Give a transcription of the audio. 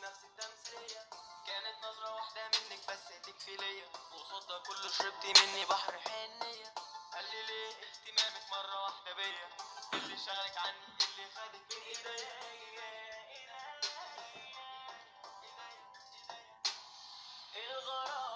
نفس التمثيلية كانت نظرة واحدة منك بس تكفي ليا وقصاد ده كله شربتي مني بحر حنية قال لي ليه اهتمامك مرة واحدة بيا اللي شغلك عني اللي خدك بين ايديا الغرام